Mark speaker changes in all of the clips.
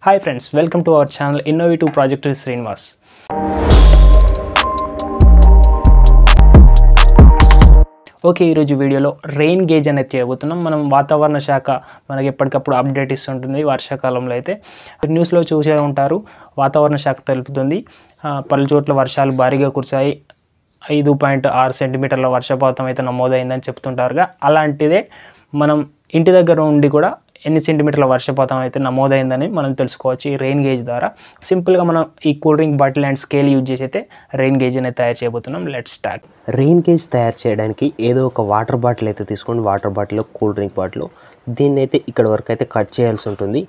Speaker 1: hi friends welcome to our channel innovative project Srinivas okay ఈరోజు వీడియోలో rain gauge అనేది చేయబోతున్నాం మనం వాతావరణ శాఖ మనకి ఎప్పటికప్పుడు అప్డేట్ ఇస్తుంటుంది వర్షాకాలంలో అయితే న్యూస్లో చూసే ఉంటారు వాతావరణ శాఖ తెలుపుతుంది ఆ, పలు చోట్ల వర్షాలు భారీగా కురిశాయి ఐదు పాయింట్ ఆరు సెంటీమీటర్ల వర్షపాతం అయితే నమోదైందని చెప్తుంటారుగా అలాంటిదే మనం ఇంటి దగ్గర ఉండి కూడా ఎన్ని సెంటీమీటర్ల వర్షపాతం అయితే నమోదైందని మనం తెలుసుకోవచ్చు ఈ రెయిన్ గేజ్ ద్వారా సింపుల్గా మనం ఈ cool drink bottle and scale use చేసి అయితే రెయిన్ గేజ్ అనేది తయారు చేయబోతున్నాం లెట్ స్టార్ట్
Speaker 2: రెయిన్ గేజ్ తయారు చేయడానికి ఏదో ఒక వాటర్ బాటిల్ అయితే తీసుకోండి water bottle cool drink bottle దీన్ని అయితే ఇక్కడ వరకు అయితే కట్ చేయాల్సి ఉంటుంది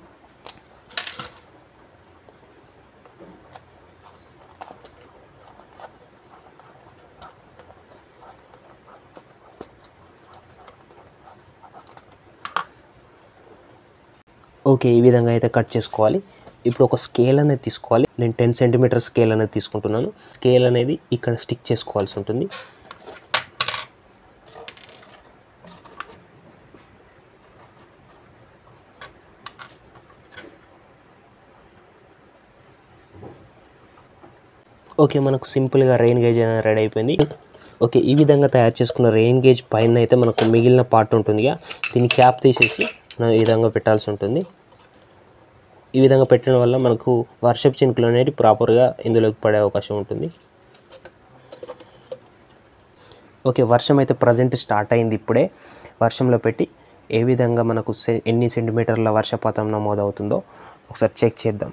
Speaker 2: ఓకే ఈ విధంగా అయితే కట్ చేసుకోవాలి ఇప్పుడు ఒక స్కేల్ అనేది తీసుకోవాలి నేను టెన్ సెంటీమీటర్ స్కేల్ అనేది తీసుకుంటున్నాను స్కేల్ అనేది ఇక్కడ స్టిక్ చేసుకోవాల్సి ఉంటుంది ఓకే మనకు సింపుల్గా రెయిన్ గేజ్ అనేది రెడీ అయిపోయింది ఓకే ఈ విధంగా తయారు చేసుకున్న రెయిన్ గేజ్ పైన అయితే మనకు మిగిలిన పార్ట్ ఉంటుందిగా దీన్ని క్యాప్ తీసేసి మనం ఈ విధంగా పెట్టాల్సి ఉంటుంది ఈ విధంగా పెట్టడం వల్ల మనకు వర్షపు చినుకులు అనేవి ప్రాపర్గా ఇందులోకి పడే అవకాశం ఉంటుంది ఓకే వర్షం అయితే ప్రజెంట్ స్టార్ట్ అయింది ఇప్పుడే వర్షంలో పెట్టి ఏ విధంగా మనకు సె- ఎన్ని సెంటీమీటర్ల వర్షపాతం నమోదవుతుందో ఒకసారి చెక్ చేద్దాం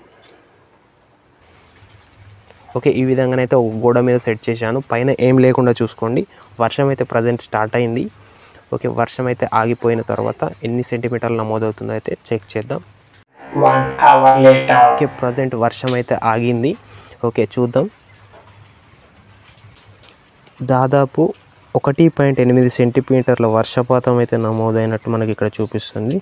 Speaker 2: ఓకే ఈ విధంగానైతే ఒక గోడ మీద సెట్ చేశాను పైన ఏం లేకుండా చూసుకోండి వర్షం అయితే ప్రజెంట్ స్టార్ట్ అయింది ఓకే వర్షం అయితే ఆగిపోయిన తర్వాత ఎన్ని సెంటీమీటర్లు నమోదవుతుందో అయితే చెక్ చేద్దాం ఓకే ప్రజెంట్ వర్షం అయితే ఆగింది ఓకే చూద్దాం దాదాపు ఒకటి పాయింట్ ఎనిమిది సెంటీమీటర్ల వర్షపాతం అయితే నమోదైనట్టు మనకి ఇక్కడ చూపిస్తుంది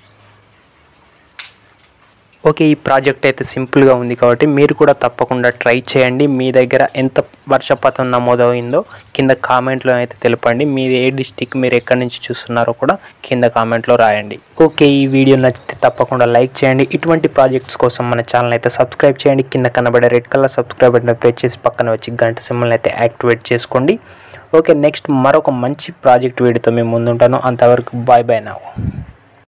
Speaker 1: ఓకే ఈ ప్రాజెక్ట్ అయితే సింపుల్గా ఉంది కాబట్టి మీరు కూడా తప్పకుండా ట్రై చేయండి మీ దగ్గర ఎంత వర్షపాతం నమోదైందో కింద కామెంట్లో అయితే తెలపండి మీరు ఏ డిస్టిక్ మీరు ఎక్కడి నుంచి చూస్తున్నారో కూడా కింద కామెంట్లో రాయండి ఓకే ఈ వీడియో నచ్చితే తప్పకుండా లైక్ చేయండి ఇటువంటి ప్రాజెక్ట్స్ కోసం మన ఛానల్ అయితే సబ్స్క్రైబ్ చేయండి కింద కనబడే red colour subscribe button press చేసి పక్కన వచ్చి గంట సింబల్ అయితే యాక్టివేట్ చేసుకోండి ఓకే నెక్స్ట్ మరొక మంచి ప్రాజెక్ట్ వీడియోతో మేము ముందుంటాను అంతవరకు బాయ్ బాయ్ నా